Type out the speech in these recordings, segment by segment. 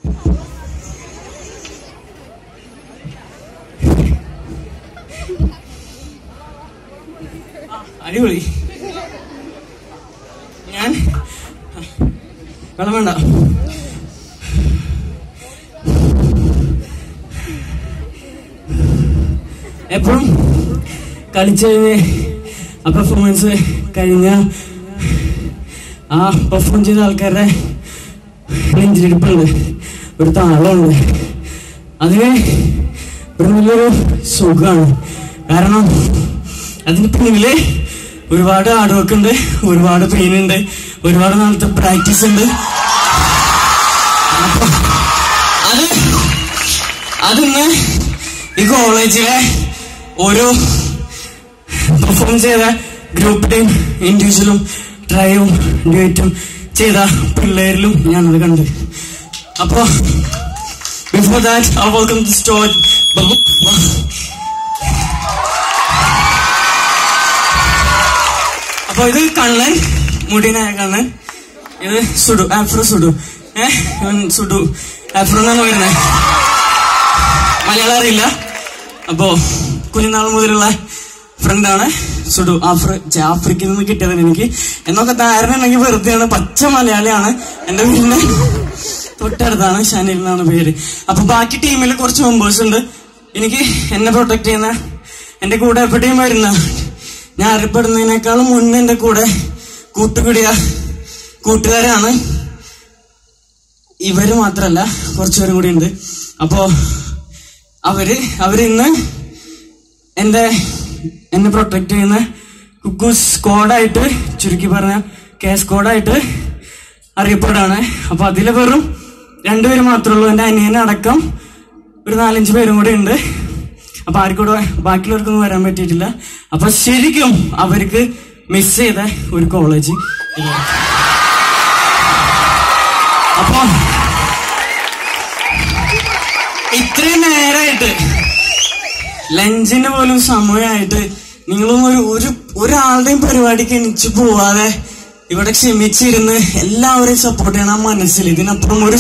അടിപൊളി ഞാൻ വെള്ളം വേണ്ട എപ്പോഴും കളിച്ച് ആ പെർഫോമൻസ് കഴിഞ്ഞ ആ പെർഫോം ചെയ്ത ആൾക്കാരുടെ നെഞ്ചിരിപ്പുണ്ട് ഒരു താളമുണ്ട് അതിന് ഒരു നല്ലൊരു സുഖമാണ് കാരണം അതിന് പിന്നില് ഒരുപാട് ഹാർഡ് വർക്ക് ഉണ്ട് ഒരുപാട് പെയിൻ ഉണ്ട് ഒരുപാട് നാളത്തെ പ്രാക്ടീസ് ഉണ്ട് അപ്പൊ അത് അതിന്ന് ഈ കോളേജിലെ ഓരോ പെർഫോം ചെയ്ത ഗ്രൂപ്പ് ടീം ഇൻഡിവിജ്വലും ട്രയും ഡ്യൂറ്റും ചെയ്ത പിള്ളേരിലും ഞാനത് കണ്ടു അപ്പോ before that I welcome to store അപ്പൊ ഇത് കണ്ണൻ മുടിനായ കണ്ണൻ ഇത് സുഡു ആഫ്രോ സുഡു ഏഹ് ഇവൻ സുഡു ആഫ്രോ എന്നാണ് വരുന്നത് മലയാളം അറിയില്ല അപ്പോ കുഞ്ഞുനാൾ മുതലുള്ള ഫ്രണ്ടാണ് സുഡു ആഫ്ര ആഫ്രിക്കയിൽ നിന്ന് കിട്ടിയതാണ് എനിക്ക് എന്നൊക്കെ ധാരണ ഉണ്ടെങ്കിൽ വെറുതെയാണ് പച്ച മലയാളിയാണ് എന്റെ വീടിന്റെ തൊട്ടടുത്താണ് ഷാനിൽ എന്നാണ് പേര് അപ്പൊ ബാക്കി ടീമിൽ കുറച്ച് മെമ്പേഴ്സ് ഉണ്ട് എനിക്ക് എന്നെ പ്രൊട്ടക്ട് ചെയ്യുന്ന എന്റെ കൂടെ എപ്പോഴും വരുന്ന ഞാൻ അറിയപ്പെടുന്നതിനേക്കാളും മുന്നേ എന്റെ കൂടെ കൂട്ടുകൂടിയ കൂട്ടുകാരാണ് ഇവര് മാത്രല്ല കുറച്ചുപേരും കൂടി ഉണ്ട് അപ്പോ അവര് അവരിന്ന് എന്റെ എന്നെ പ്രൊട്ടക്ട് ചെയ്യുന്ന കുക്കു സ്ക്വാഡായിട്ട് ചുരുക്കി പറഞ്ഞ കെ സ്ക്വാഡായിട്ട് അറിയപ്പെടാണ് അപ്പൊ അതിലെ വെറും രണ്ടുപേര് മാത്രമേ ഉള്ളൂ എന്റെ അനിയനടക്കം ഒരു നാലഞ്ച് പേരും കൂടെ ഉണ്ട് അപ്പൊ ആർക്കൂടെ ബാക്കിയുള്ളവർക്കൊന്നും വരാൻ പറ്റിയിട്ടില്ല അപ്പൊ ശരിക്കും അവർക്ക് മിസ് ചെയ്ത ഒരു കോളേജ് ഇതാണ്. അപ്പൊ ഇത്രയും നേരമായിട്ട് ലഞ്ചിന് പോലും സമയമായിട്ട് നിങ്ങളും ഒരു ഒരു ഒരാളുടെയും പരിപാടിക്ക് എണിച്ചു പോവാതെ ഇവിടെ ക്ഷമിച്ചിരുന്ന് എല്ലാവരെയും സപ്പോർട്ട് ചെയ്യണം ആ മനസ്സിൽ ഇതിനപ്പുറം ഒരു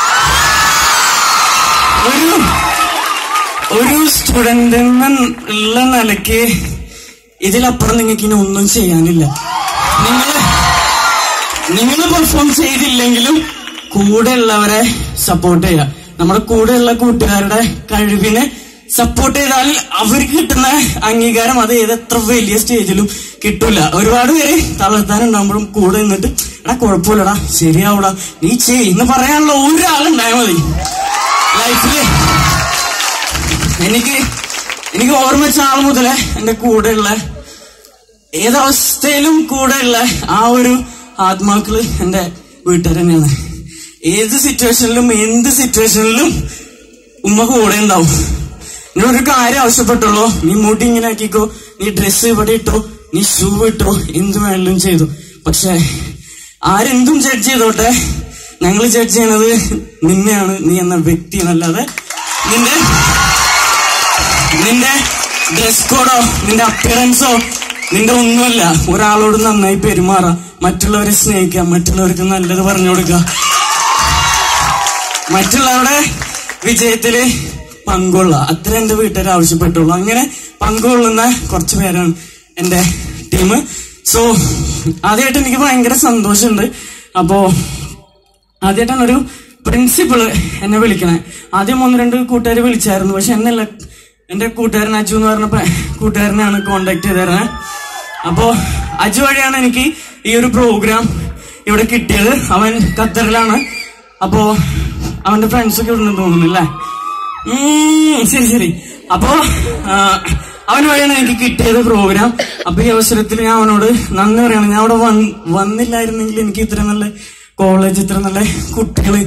ഒരു ഒരു സ്റ്റുഡന്റ് ഉള്ള നിലയ്ക്ക് ഇതിലപ്പുറം നിങ്ങൾക്ക് ഇനി ഒന്നും ചെയ്യാനില്ല നിങ്ങൾ നിങ്ങൾ പെർഫോം ചെയ്തില്ലെങ്കിലും കൂടെയുള്ളവരെ സപ്പോർട്ട് ചെയ്യുക നമ്മുടെ കൂടെയുള്ള കൂട്ടുകാരുടെ കഴിവിനെ സപ്പോർട്ട് ചെയ്താൽ അവർക്ക് കിട്ടുന്ന അംഗീകാരം അത് ഏത് എത്ര വലിയ സ്റ്റേജിലും കിട്ടൂല ഒരുപാട് പേര് തളർത്താനുണ്ടാകുമ്പോഴും കൂടെ നിന്നിട്ട് എടാ കുഴപ്പമില്ലടാ ശരിയാവൂടാ നീ ചെയ് എന്ന് പറയാനുള്ള ഒരാളുണ്ടായാൽ മതി ലൈഫില് എനിക്ക് എനിക്ക് ഓർമ്മ വെച്ച ആൾ മുതലേ എന്റെ കൂടെയുള്ള ഏതവസ്ഥയിലും കൂടെയുള്ള ആ ഒരു ആത്മാക്കള് എന്റെ വീട്ടുകാർ തന്നെയാണ് ഏത് സിറ്റുവേഷനിലും എന്ത് സിറ്റുവേഷനിലും ഉമ്മ കൂടെ ഉണ്ടാവും നീ ഒരു കാര്യം ആവശ്യപ്പെട്ടുള്ളൂ നീ മുടി ഇങ്ങനെ ആക്കിക്കോ നീ ഡ്രസ്സ് ഇവിടെ ഇട്ടോ നീ ഷൂ ഇട്ടോ എന്ത് വേണമെങ്കിലും ചെയ്തു പക്ഷെ ആരെന്തും ജഡ്ജ് ചെയ്തോട്ടെ ഞങ്ങൾ ജഡ്ജ് ചെയ്യണത് നിന്നെയാണ് നീ എന്ന വ്യക്തിയെന്നല്ലാതെ നിന്റെ നിന്റെ ഡ്രസ് കോഡോ നിന്റെ അപ്പിയറൻസോ നിന്റെ ഒന്നുമല്ല ഒരാളോട് നന്നായി പെരുമാറാം മറ്റുള്ളവരെ സ്നേഹിക്കാം മറ്റുള്ളവർക്ക് നല്ലത് പറഞ്ഞു കൊടുക്കുക മറ്റുള്ളവരുടെ വിജയത്തില് പങ്കുകൊള്ളുക അത്ര എന്റെ വീട്ടുകാർ ആവശ്യപ്പെട്ടുള്ളൂ അങ്ങനെ പങ്കുകൊള്ളുന്ന കുറച്ച് പേരാണ് എന്റെ ടീം സോ ആദ്യമായിട്ട് എനിക്ക് ഭയങ്കര സന്തോഷമുണ്ട് അപ്പോ ആദ്യമായിട്ടാണ് ഒരു പ്രിൻസിപ്പിള് എന്നെ വിളിക്കണേ ആദ്യം ഒന്ന് രണ്ട് കൂട്ടുകാർ വിളിച്ചായിരുന്നു പക്ഷെ എന്നല്ല എന്റെ കൂട്ടുകാരൻ അജു എന്ന് പറഞ്ഞ പ- കൂട്ടുകാരനാണ് കോണ്ടാക്ട് ചെയ്തിരുന്നത് അപ്പോ അജു വഴിയാണ് എനിക്ക് ഈ ഒരു പ്രോഗ്രാം ഇവിടെ കിട്ടിയത് അവൻ ഖത്തറിലാണ് അപ്പോ അവന്റെ ഫ്രണ്ട്സ് ഒക്കെ ഇവിടെ തോന്നുന്നില്ലേ ഉം, ശരി ശരി അപ്പോ ആ, അവന് വഴിയാണ് എനിക്ക് കിട്ടിയത് പ്രോഗ്രാം അപ്പൊ ഈ അവസരത്തിൽ ഞാൻ അവനോട് നന്ദി പറയണം ഞാൻ അവിടെ വന്ന് വന്നില്ലായിരുന്നെങ്കിൽ എനിക്ക് ഇത്ര നല്ല കോളേജ് ഇത്ര നല്ല കുട്ടികള്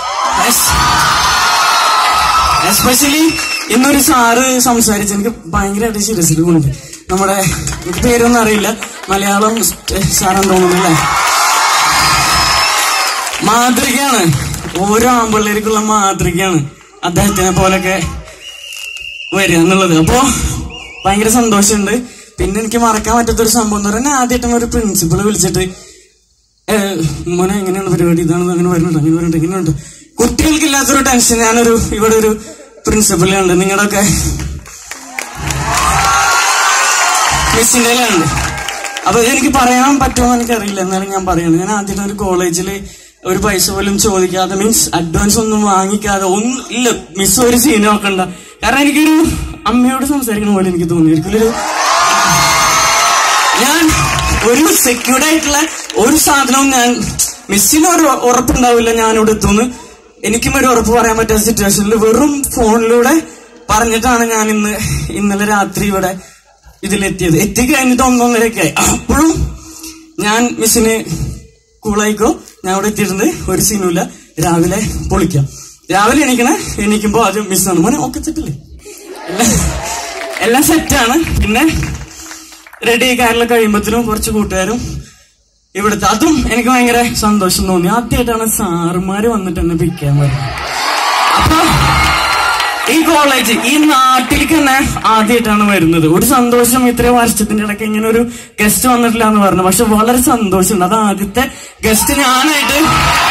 എസ്പെഷ്യലി ഇന്നൊരു സാറ് സംസാരിച്ച് എനിക്ക് ഭയങ്കരമായിട്ട് സീരിയസ് ഉണ്ട് നമ്മുടെ എനിക്ക് പേരൊന്നും അറിയില്ല മലയാളം സാറാന്ന് തോന്നുന്നില്ലേ മാതൃകയാണ് ഓരോ ആമ്പിള്ളേർക്കുള്ള മാതൃകയാണ് അദ്ദേഹത്തിനെ പോലൊക്കെ വരിക എന്നുള്ളത് അപ്പോ ഭയങ്കര സന്തോഷമുണ്ട് പിന്നെ എനിക്ക് മറക്കാൻ പറ്റാത്തൊരു സംഭവം എന്ന് പറഞ്ഞാൽ ആദ്യമായിട്ടാണ് ഒരു പ്രിൻസിപ്പൾ വിളിച്ചിട്ട് ഏഹ്, മോനെ എങ്ങനെയാണ് പരിപാടി ഇതാണ് അങ്ങനെ വരുന്നുണ്ട് അങ്ങനെ വരുന്നുണ്ട് ഇങ്ങനെയുണ്ട് കുട്ടികൾക്കില്ലാത്തൊരു ടെൻഷൻ ഞാനൊരു ഇവിടെ ഒരു പ്രിൻസിപ്പലുണ്ട് നിങ്ങളുടെയൊക്കെ മിസ്സിന്റെ ഉണ്ട് അപ്പൊ എനിക്ക് പറയാൻ പറ്റുമോ എനിക്കറിയില്ല എന്നാലും ഞാൻ പറയണം ഞാൻ ആദ്യം ഒരു കോളേജിൽ ഒരു പൈസ പോലും ചോദിക്കാതെ മീൻസ് അഡ്വാൻസ് ഒന്നും വാങ്ങിക്കാതെ ഒന്നും ഇല്ല മിസ് ഒരു സീൻ നോക്കണ്ട കാരണം എനിക്കൊരു അമ്മയോട് സംസാരിക്കണ പോലെ എനിക്ക് തോന്നി ഒരിക്കലൊരു ഞാൻ ഒരു സെക്യൂർഡ് ആയിട്ടുള്ള ഒരു സാധനവും ഞാൻ മിസ്സിന് ഒരു ഉറപ്പുണ്ടാവില്ല ഞാൻ ഇവിടെ എത്തുന്നു എനിക്കും ഒരു ഉറപ്പ് പറയാൻ പറ്റാത്ത സിറ്റുവേഷനിൽ വെറും ഫോണിലൂടെ പറഞ്ഞിട്ടാണ് ഞാൻ ഇന്ന് ഇന്നലെ രാത്രി ഇവിടെ ഇതിലെത്തിയത് എത്തിക്കഴിഞ്ഞിട്ട് ഒന്നൊന്നരയൊക്കെ ആയി അപ്പോഴും ഞാൻ മിസ്സിന് കൂളായിക്കോ ഞാൻ ഇവിടെ എത്തിയിട്ടുണ്ട് ഒരു സീനുമില്ല രാവിലെ പൊളിക്കാം രാവിലെ എണീക്കണേ എണീക്കുമ്പോ ആദ്യം മിസ്സാണ് മോനെ ഒക്കെ സെറ്റല്ലേ എല്ലാം എല്ലാം സെറ്റാണ് പിന്നെ റെഡി കാറിലൊക്കെ കഴിയുമ്പോഴത്തേനും കുറച്ച് കൂട്ടുകാരും ഇവിടുത്തെ അതും എനിക്ക് ഭയങ്കര സന്തോഷം തോന്നി ആദ്യമായിട്ടാണ് സാറുമാര് വന്നിട്ട് എന്നെ പിക്ക് ചെയ്യാൻ വരുന്നത് അപ്പൊ ഈ കോളേജ് ഈ നാട്ടിലേക്ക് തന്നെ ആദ്യമായിട്ടാണ് വരുന്നത് ഒരു സന്തോഷം ഇത്രയും വർഷത്തിന്റെ ഇടയ്ക്ക് ഇങ്ങനെ ഒരു ഗസ്റ്റ് വന്നിട്ടില്ല എന്ന് പറഞ്ഞു പക്ഷെ വളരെ സന്തോഷമുണ്ട് അത് ആദ്യത്തെ ഗസ്റ്റ് ഞാനായിട്ട്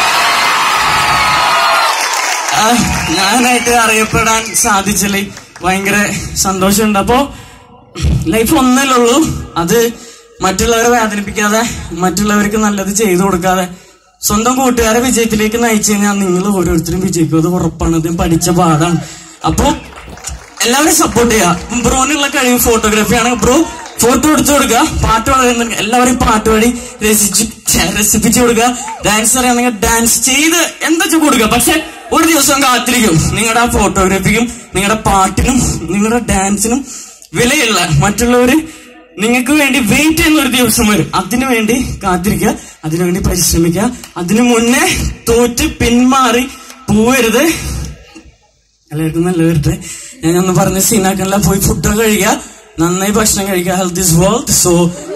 ആ, ഞാനായിട്ട് അറിയപ്പെടാൻ സാധിച്ചില്ലേ ഭയങ്കര സന്തോഷമുണ്ട് അപ്പോ ലൈഫ് ഒന്നല്ലേ ഉള്ളൂ അത് മറ്റുള്ളവരെ വേദനിപ്പിക്കാതെ മറ്റുള്ളവർക്ക് നല്ലത് ചെയ്തു കൊടുക്കാതെ സ്വന്തം കൂട്ടുകാരെ വിജയത്തിലേക്ക് നയിച്ചു കഴിഞ്ഞാൽ നിങ്ങൾ ഓരോരുത്തരും വിജയിക്കും അത് ഉറപ്പാണ് ഇത് ഞാൻ പഠിച്ച പാടാണ് അപ്പോ എല്ലാവരും സപ്പോർട്ട് ചെയ്യുക ബ്രോനുള്ള കഴിവ് ഫോട്ടോഗ്രാഫി ആണ് ബ്രോ ഫോട്ടോ എടുത്തു കൊടുക്കുക പാട്ട് പാടുന്ന എല്ലാവരും പാട്ട് പാടി രസിച്ചു രസിപ്പിച്ചു കൊടുക്കുക ഡാൻസ് അറിയാണെങ്കിൽ ഡാൻസ് ചെയ്ത് എന്താ വെച്ചാൽ കൊടുക്കുക പക്ഷെ ഒരു ദിവസം കാത്തിരിക്കും നിങ്ങളുടെ ആ ഫോട്ടോഗ്രാഫിക്കും നിങ്ങളുടെ പാട്ടിനും നിങ്ങളുടെ ഡാൻസിനും വിലയുള്ള മറ്റുള്ളവര് നിങ്ങൾക്ക് വേണ്ടി വെയിറ്റ് ചെയ്യുന്ന ഒരു ദിവസം വരും അതിനു വേണ്ടി കാത്തിരിക്കുക അതിനു വേണ്ടി പരിശ്രമിക്കുക അതിനു മുന്നേ തോറ്റ് പിന്മാറി പോവരുത് എല്ലാവർക്കും നല്ല വരട്ടെ ഞാൻ ഒന്ന് പറഞ്ഞ സീനാക്കല്ല പോയി ഫുഡ് കഴിക്കുക നന്നായി ഭക്ഷണം കഴിക്കുക ഹെൽത്ത് ഇസ് വേൾഡ് സോ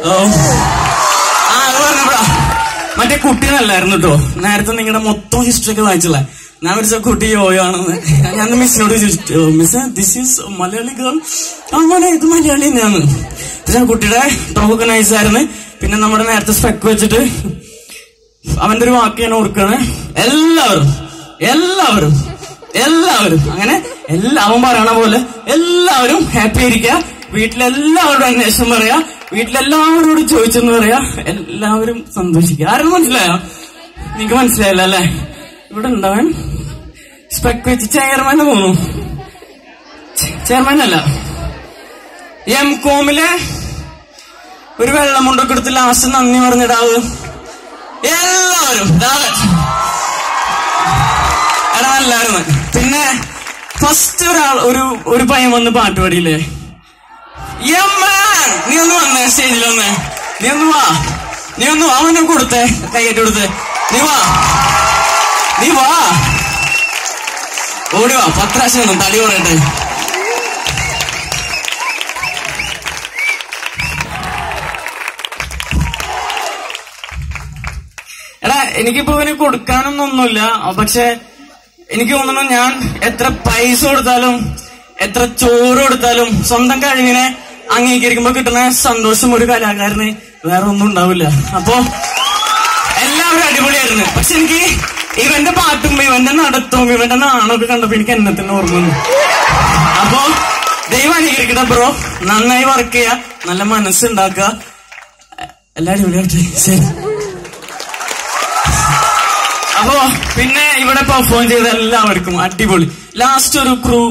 ആ അത് പറഞ്ഞപ്പോഴാ മറ്റേ കുട്ടീനല്ലായിരുന്നു കേട്ടോ നേരത്തെ നിങ്ങളുടെ മൊത്തം ഹിസ്റ്ററി ഒക്കെ വായിച്ചില്ല ഞാൻ വിളിച്ച കുട്ടി യോയോ ആണെന്ന് ഞാൻ മിസ്സിനോട് ചോദിച്ചു miss this is Malayali girl ആ മോനെ ഇത് മലയാളി തന്നെയാണ് പക്ഷെ ആ കുട്ടിയുടെ ടോക്ക് നൈസ് ആയിരുന്നു പിന്നെ നമ്മുടെ നേരത്തെ സ്പെക്ക് വെച്ചിട്ട് അവന്റെ ഒരു വാക്ക് ഞാൻ ഓർക്കാണ് എല്ലാവരും എല്ലാവരും എല്ലാവരും അങ്ങനെ എല്ലാ അവൻ പറയണ പോലെ എല്ലാവരും ഹാപ്പി ആയിരിക്കുക വീട്ടിലെല്ലാവരോടും അന്വേഷണം പറയാ വീട്ടിലെല്ലാവരോടും ചോദിച്ചെന്ന് പറയാ എല്ലാവരും സന്തോഷിക്കുക ആരും മനസ്സിലായോ നിങ്ങക്ക് മനസ്സിലായല്ലോ അല്ലേ ഇവിടെ ഉണ്ടാവാൻ സ്പെക്ക് വെച്ച് ചെയർമാൻ തോന്നുന്നു ചെയർമാൻ അല്ല എം കോമിലെ ഒരു വെള്ളമുണ്ടൊക്കെ എടുത്ത് ലാസ്റ്റ് നന്ദി പറഞ്ഞിടാവ് എല്ലാവരും ദാ. എടാ നല്ലായിരുന്നു പിന്നെ ഫസ്റ്റ് ഒരാൾ ഒരു ഒരു പയ്യൻ വന്ന് പാട്ട് പാടിയില്ലേ യമ്മാൻ! നീ ഒന്ന് വന്നേ സ്റ്റേജിൽ വന്നേ നീ ഒന്ന് വാ നീ ഒന്ന് വാ അവനെ കൊടുത്തേ കൈയ്യറ്റ് കൊടുത്തേ നീ വാ നീ വാ ഓടി വാ പത്രാശം ഒന്നും തടി പറയട്ടെ എടാ എനിക്കിപ്പോ ഇവന് കൊടുക്കാനൊന്നും ഒന്നുമില്ല പക്ഷെ എനിക്ക് തോന്നുന്നു ഞാൻ എത്ര പൈസ കൊടുത്താലും എത്ര ചോറ് കൊടുത്താലും സ്വന്തം കഴിവിനെ അംഗീകരിക്കുമ്പോ കിട്ടുന്ന സന്തോഷം ഒരു കലാകാരന് വേറെ ഒന്നും ഉണ്ടാവില്ല അപ്പോ എല്ലാവരും അടിപൊളിയായിരുന്നു പക്ഷെ എനിക്ക് ഇവന്റെ പാട്ടും ഇവന്റെ നടത്തവും ഇവന്റെ നാണമൊക്കെ കണ്ടപ്പോ എനിക്ക് എന്നെ തന്നെ ഓർമ്മ വന്നു അപ്പോ ദൈവം അനുകരിക്കട്ടെ ബ്രോ നന്നായി വർക്ക് ചെയ്യുക നല്ല മനസ്സുണ്ടാക്കുക എല്ലാം അടിപൊളിയായിട്ട് ശരി അപ്പോ പിന്നെ ഇവിടെ പെർഫോം ചെയ്ത എല്ലാവർക്കും അടിപൊളി ലാസ്റ്റ് ഒരു ക്രൂ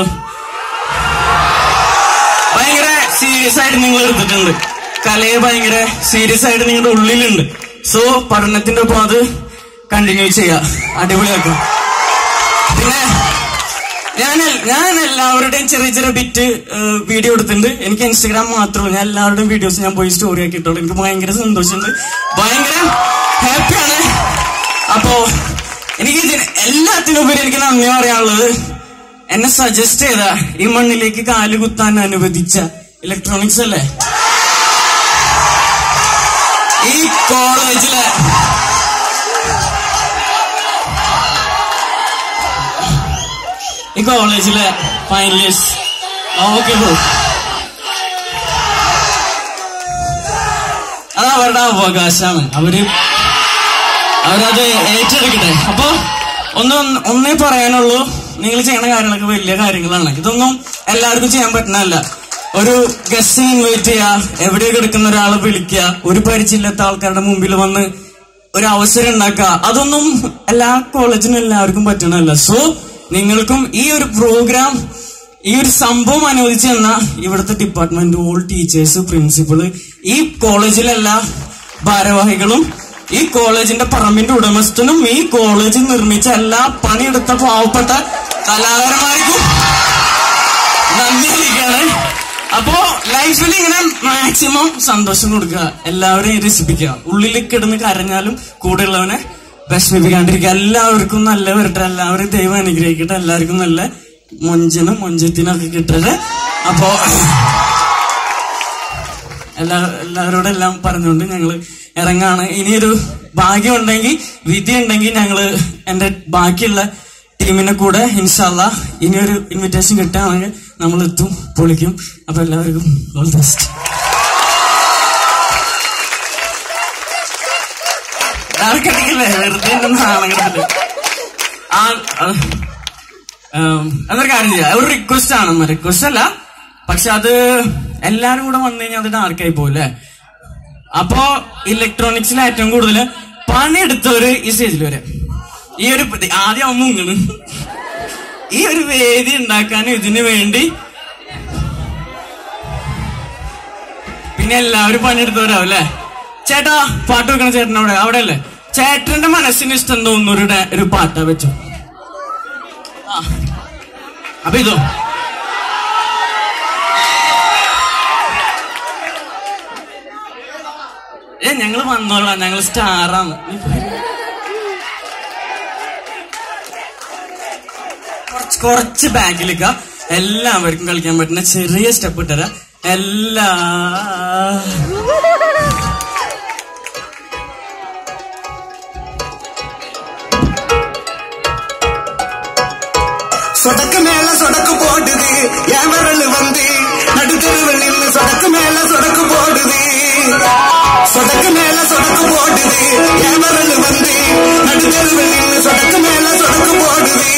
ഭയങ്കര സീരിയസ് ആയിട്ട് നിങ്ങൾ എടുത്തിട്ടുണ്ട് കലയെ ഭയങ്കര സീരിയസ് ആയിട്ട് നിങ്ങളുടെ ഉള്ളിലുണ്ട് സോ പഠനത്തിന്റെ ഒപ്പം അത് കണ്ടിന്യൂ ചെയ്യാ അടിപൊളിയാക്കാം പിന്നെ ഞാൻ എൽ- ഞാൻ എല്ലാവരുടെയും ചെറിയ ചെറിയ ബിറ്റ് വീഡിയോ എടുത്തിട്ടുണ്ട് എനിക്ക് ഇൻസ്റ്റഗ്രാം മാത്രമല്ല ഞാൻ എല്ലാവരുടെയും വീഡിയോസ് ഞാൻ പോയി സ്റ്റോറി ആക്കി ഇട്ടോളൂ എനിക്ക് ഭയങ്കര സന്തോഷമുണ്ട് ഭയങ്കര ഹാപ്പിയാണ് അപ്പോ എനിക്ക് ഇതിന് എല്ലാത്തിനുപരി എനിക്ക് നന്ദി പറയാനുള്ളത് എന്നെ സജസ്റ്റ് ചെയ്ത ഈ മണ്ണിലേക്ക് കാല് കുത്താൻ അനുവദിച്ച ഇലക്ട്രോണിക്സ് അല്ലേ ഈ കോളേജിലെ ഈ കോളേജിലെ ഫൈനലിസ്റ്റ് ഓക്കെ ബ്രോ അത് അവരുടെ അവകാശമാണ് അവര് അവരത് ഏറ്റെടുക്കട്ടെ അപ്പൊ ഒന്ന് ഒന്നേ പറയാനുള്ളൂ നിങ്ങൾ ചെയ്യണ കാര്യങ്ങളൊക്കെ വലിയ കാര്യങ്ങളാണ് ഇതൊന്നും എല്ലാവർക്കും ചെയ്യാൻ പറ്റുന്നതല്ല ഒരു ഗസ്റ്റ് ഇൻവൈറ്റ് ചെയ്യുക എവിടെയൊക്കെ എടുക്കുന്ന ഒരാളെ വിളിക്കുക ഒരു പരിചയമില്ലാത്ത ആൾക്കാരുടെ മുമ്പിൽ വന്ന് ഒരു അവസരം ഉണ്ടാക്കുക അതൊന്നും എല്ലാ കോളേജിനും എല്ലാവർക്കും പറ്റണല്ല സോ നിങ്ങൾക്കും ഈ ഒരു പ്രോഗ്രാം ഈ ഒരു സംഭവം അനുവദിച്ചു തന്ന ഇവിടുത്തെ ഡിപ്പാർട്ട്മെന്റ് ഓൾ ടീച്ചേഴ്സ് പ്രിൻസിപ്പള് ഈ കോളേജിലെ എല്ലാ ഭാരവാഹികളും ഈ കോളേജിന്റെ പറമ്പിന്റെ ഉടമസ്ഥനും ഈ കോളേജ് നിർമ്മിച്ച എല്ലാ പണിയെടുത്ത പാവപ്പെട്ട കലാകാരന്മാർക്കും നന്ദി അറിയിക്കാണ് അപ്പോ ലൈഫിൽ ഇങ്ങനെ മാക്സിമം സന്തോഷം കൊടുക്കുക എല്ലാവരെയും രസിപ്പിക്കുക ഉള്ളിൽ കിടന്ന് കരഞ്ഞാലും കൂടെയുള്ളവനെ വിഷമിപ്പിക്കാണ്ടിരിക്കുക എല്ലാവർക്കും നല്ല വരട്ടെ എല്ലാവരും ദൈവം അനുഗ്രഹിക്കട്ടെ എല്ലാവർക്കും നല്ല മൊഞ്ചനും മൊഞ്ചത്തിനും ഒക്കെ കിട്ടട്ടെ അപ്പോ എല്ലാ എല്ലാവരോടും എല്ലാം പറഞ്ഞുകൊണ്ട് ഞങ്ങൾ ഇറങ്ങാണ് ഇനിയൊരു ഭാഗ്യം ഉണ്ടെങ്കിൽ വിധി ഉണ്ടെങ്കിൽ ഞങ്ങള് എന്റെ ബാക്കിയുള്ള ടീമിനെ കൂടെ ഇൻഷാല്ല ഇനിയൊരു ഇൻവിറ്റേഷൻ കിട്ടുകയാണെങ്കിൽ നമ്മൾ എത്തും പൊളിക്കും അപ്പൊ എല്ലാവർക്കും ഓൾ ദ ബെസ്റ്റ് ആർക്കടിക്കില്ലേ വെറുതെ എന്നെ നാണം കിടത്തില്ല ആ ആ, ഉം, അതൊരു കാര്യം ചെയ്യാം ഒരു റിക്വസ്റ്റ് ആണ് റിക്വസ്റ്റ് അല്ല പക്ഷെ അത് എല്ലാരും കൂടെ വന്നു കഴിഞ്ഞാൽ അത് ഡാർക്കായി പോകില്ലേ അപ്പോ ഇലക്ട്രോണിക്സിൽ ഏറ്റവും കൂടുതൽ പണിയെടുത്തവര് ഈ സ്റ്റേജിൽ വരെ ഈ ഒരു പ- ആദ്യം അവൻ മുങ്ങണ് ഈ ഒരു വേദി ഉണ്ടാക്കാനും ഇതിനു വേണ്ടി പിന്നെ എല്ലാവരും പണിയെടുത്തവരാവും അല്ലേ ചേട്ടാ പാട്ട് വെക്കണ ചേട്ടൻ അവിടെ അവിടെ അല്ലേ ചേട്ടന്റെ മനസ്സിന് ഇഷ്ടം തോന്നുന്ന ഒരു ഡാ- ഒരു പാട്ടാ വെച്ചു ആ. അപ്പൊ ഇതോ ഏ ഞങ്ങള് വന്നോളാം ഞങ്ങള് സ്റ്റാറാണ് കുറച്ച് കുറച്ച് ബാക്കിലേക്ക എല്ലാവർക്കും കളിക്കാൻ പറ്റുന്ന ചെറിയ സ്റ്റെപ്പ് ഇട്ടരാ എല്ലാ சொடக்கு மேல சொடக்கு போடுது என் விரல் வந்து நடுத்தருவில் நின்று சொடக்கு மேல சொடக்கு போடுது சொடக்கு மேல சொடக்கு போடுது என் விரல் வந்து நடுத்தருவில் நின்று சொடக்கு மேல சொடக்கு போடுது